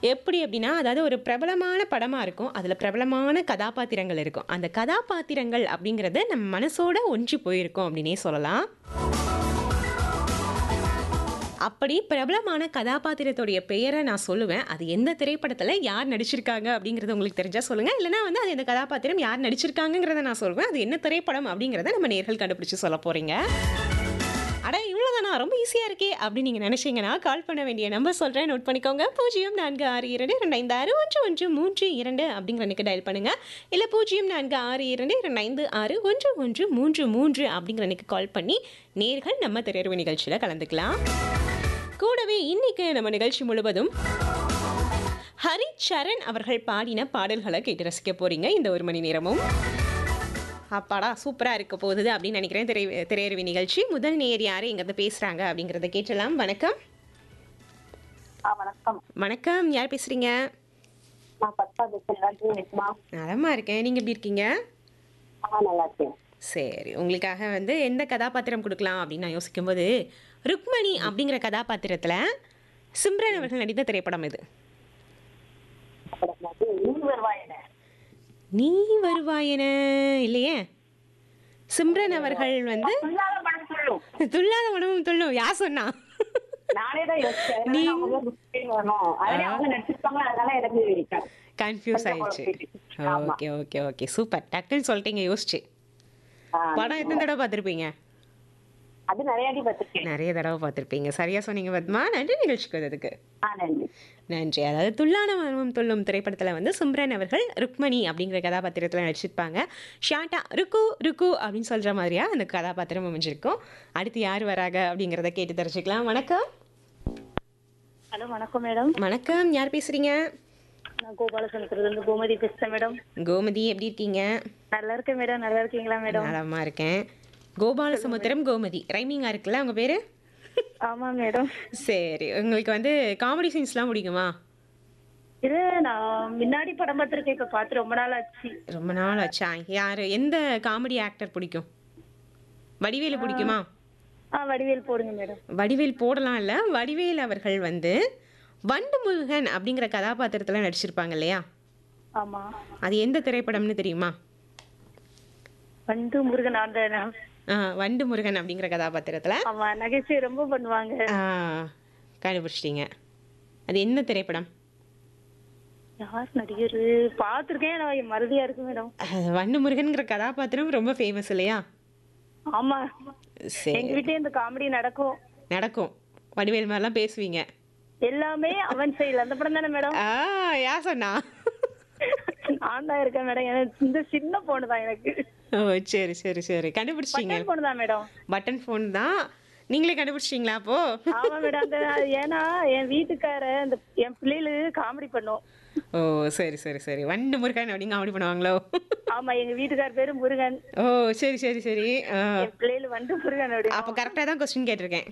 எப்படி அப்படின்னா அதாவது ஒரு பிரபலமான படமாக இருக்கும் அதில் பிரபலமான கதாபாத்திரங்கள் இருக்கும் அந்த கதாபாத்திரங்கள் அப்படிங்கிறது நம்ம மனசோட ஒன்றி போயிருக்கும் அப்படின்னே சொல்லலாம் அப்படி பிரபலமான கதாபாத்திரத்துடைய பெயரை நான் சொல்லுவேன் அது எந்த திரைப்படத்தில் யார் நடிச்சிருக்காங்க அப்படிங்கிறது உங்களுக்கு தெரிஞ்சால் சொல்லுங்கள் இல்லைனா வந்து அது எந்த கதாபாத்திரம் யார் நடிச்சிருக்காங்கங்கிறத நான் சொல்வேன் அது என்ன திரைப்படம் அப்படிங்கிறத நம்ம நேர்கள் கண்டுபிடிச்சு சொல்ல போகிறீங்க அட இவ்வளோதானா ரொம்ப ஈஸியாக இருக்கே அப்படின்னு நீங்கள் நினச்சிங்கன்னா கால் பண்ண வேண்டிய நம்பர் சொல்கிறேன் நோட் பண்ணிக்கோங்க பூஜ்ஜியம் நான்கு ஆறு இரண்டு ரெண்டு ஐந்து ஆறு ஒன்று ஒன்று மூன்று இரண்டு அப்படிங்கிற எனக்கு டயல் பண்ணுங்கள் இல்லை பூஜ்ஜியம் நான்கு ஆறு இரண்டு ரெண்டு ஐந்து ஆறு ஒன்று ஒன்று மூன்று மூன்று அப்படிங்கிற எனக்கு கால் பண்ணி நேர்கள் நம்ம திரையரவு நிகழ்ச்சியில் கலந்துக்கலாம் கூடவே இன்னைக்கு நம்ம நிகழ்ச்சி முழுவதும் ஹரி சரண் அவர்கள் பாடின பாடல்களை கேட்டு ரசிக்க போறீங்க இந்த ஒரு மணி நேரமும் அப்பாடா சூப்பராக இருக்க போகுது அப்படின்னு நினைக்கிறேன் திரை திரையரவி நிகழ்ச்சி முதல் நேர் யார் எங்கிறது பேசுகிறாங்க அப்படிங்கிறத கேட்டலாம் வணக்கம் ஆ வணக்கம் வணக்கம் யார் பேசுகிறீங்க நான் பத்தா பேசுறேன் நலமா இருக்கேன் நீங்கள் எப்படி இருக்கீங்க ஆ நல்லா இருக்கேன் சரி உங்களுக்காக வந்து எந்த கதாபாத்திரம் கொடுக்கலாம் அப்படின்னு நான் யோசிக்கும்போது ருக்மணி அப்படிங்கிற கதாபாத்திரத்தில் சிம்ரன் அவர்கள் நடித்த திரைப்படம் இது அப்புறம் வந்து நீ வருவாயின நீ வருவாயென இல்லையே சிம்ரன் அவர்கள் வந்து சொல்லாத படம் சொல்லும் துள்ளாத மனமும் துள்ளும் யார் சொன்னா நானே தான் யோசிச்சேன் ஏன்னா நான் முதல்ல புஷ்பே வரணும் அதனால அவங்க நடிச்சிருப்பாங்க அதனால எனக்கு கன்ஃபியூஸ் ஆயிடுச்சு ஆமா. ஓகே ஓகே ஓகே சூப்பர் டக்குன்னு சொல்லிட்டீங்க யோசிச்சு ஆ, படம் எத்தனை தடவை பார்த்துருப்பீங்க அது நிறைய அடி பார்த்திருக்கேன் நிறைய தடவை பார்த்துருப்பீங்க சரியா சொன்னீங்க பத்மா நன்றி நிகழ்ச்சிக்கு வந்ததுக்கு ஆ நன்றி நன்றி அதாவது துள்ளான மனமும் துள்ளும் திரைப்படத்தில் வந்து சிம்ரன் அவர்கள் ருக்மணி அப்படிங்கிற கதாபாத்திரத்தில் நடிச்சிருப்பாங்க ஷாட்டா ருக்கு ருக்கு அப்படின்னு சொல்கிற மாதிரியா அந்த கதாபாத்திரம் அமைஞ்சிருக்கும் அடுத்து யார் வராங்க அப்படிங்கிறத கேட்டு தெரிஞ்சுக்கலாம் வணக்கம் ஹலோ வணக்கம் மேடம் வணக்கம் யார் பேசுகிறீங்க நான் கோபாலசமுத்திரத்துல இருந்து கோமதி பேசுறேன் மேடம் கோமதி எப்படி இருக்கீங்க நல்லா இருக்கேன் மேடம் நல்லா இருக்கீங்களா மேடம் நலமா இருக்கேன் கோபாலசமுத்திரம் கோமதி ரைமிங்காக இருக்குல்ல உங்கள் பேர் ஆமா மேடம் சரி உங்களுக்கு வந்து காமெடி சீன்ஸ்லாம் பிடிக்குமா இது நான் முன்னாடி படம் பார்த்திருக்கேன் இப்ப பார்த்து ரொம்ப நாள் ஆச்சு ரொம்ப நாள் ஆச்சா யார் எந்த காமெடி ஆக்டர் பிடிக்கும் வடிவேலு பிடிக்குமா ஆ வடிவேல் போடுங்க மேடம் வடிவேல் போடலாம் இல்லை வடிவேல் அவர்கள் வந்து வண்டு முருகன் அப்படிங்கிற கதாபாத்திரத்தில் நடிச்சிருப்பாங்க இல்லையா ஆமா அது எந்த திரைப்படம்னு தெரியுமா வந்து முருகன் அந்த ஆ, வண்டு முருகன் அப்படிங்கிற கதாபாத்திரத்தில் ஆமா நகைச்சுவை ரொம்ப பண்ணுவாங்க கண்டுபிடிச்சிட்டீங்க அது என்ன திரைப்படம் யார் நடிகர் பாத்திருக்கேன் நான் மறதியா இருக்கு மேடம் அது வண்டு முருகன்கிற கதாபாத்திரம் ரொம்ப ஃபேமஸ் இல்லையா ஆமா சரி எங்க வீட்லயே இந்த காமெடி நடக்கும் நடக்கும் வடிவேல் மாதிரிலாம் பேசுவீங்க எல்லாமே அவன் செயல் அந்த படம் தானே மேடம் ஆ யார் சொன்னா நான் தான் இருக்கேன் மேடம் எனக்கு இந்த சின்ன பொண்ணு தான் எனக்கு ஓ சரி சரி சரி கண்டுபிடிச்சிட்டீங்க பட்டன் பொண்ணு தான் மேடம் பட்டன் ஃபோன் தான் நீங்களே கண்டுபிடிச்சிட்டீங்களா அப்போ ஆமா மேடம் அந்த ஏன்னா என் வீட்டுக்கார இந்த என் பிள்ளைகளு காமெடி பண்ணும் ஓ சரி சரி சரி வண்டு முருகன் அப்படின்னு காமெடி பண்ணுவாங்களோ ஆமா எங்க வீட்டுக்கார பேரு முருகன் ஓ சரி சரி சரி ஆ, என் பிள்ளைகள் வந்து முருகன் அப்படி அப்போ கரெக்டாக தான் கொஸ்டின் கேட்டிருக்கேன்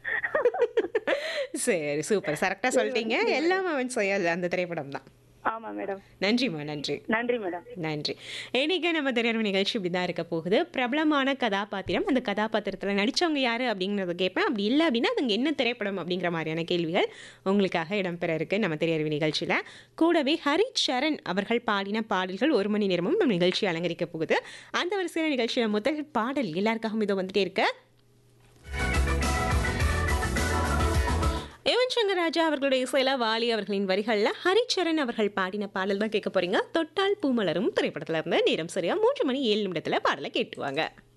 சரி சூப்பர் கரெக்டாக சொல்லிட்டீங்க எல்லாம் அவன் செயல் அந்த திரைப்படம் தான் ஆமா மேடம் நன்றிம்மா நன்றி நன்றி மேடம் நன்றி இன்னைக்கு நம்ம திரையரவு நிகழ்ச்சி இப்படி தான் இருக்க போகுது பிரபலமான கதாபாத்திரம் அந்த கதாபாத்திரத்தில் நடித்தவங்க யார் அப்படிங்கிறத கேட்பேன் அப்படி இல்லை அப்படின்னா அதுங்க என்ன திரைப்படம் அப்படிங்கிற மாதிரியான கேள்விகள் உங்களுக்காக இடம்பெற இருக்கு நம்ம திரையரவு நிகழ்ச்சியில் கூடவே ஹரி சரண் அவர்கள் பாடின பாடல்கள் ஒரு மணி நேரமும் நம்ம நிகழ்ச்சி அலங்கரிக்க போகுது அந்த வரிசையில் நிகழ்ச்சியில் முதல் பாடல் எல்லாருக்காகவும் இதோ வந்துட்டே இருக்க யுவன் சங்கர் ராஜா அவர்களுடைய இசையில வாலி அவர்களின் வரிகளில் ஹரிச்சரண் அவர்கள் பாடின பாடல் தான் கேட்க போறீங்க தொட்டால் பூமலரும் திரைப்படத்துல இருந்து நேரம் சரியா மூன்று மணி ஏழு நிமிடத்துல பாடலை கேட்டுவாங்க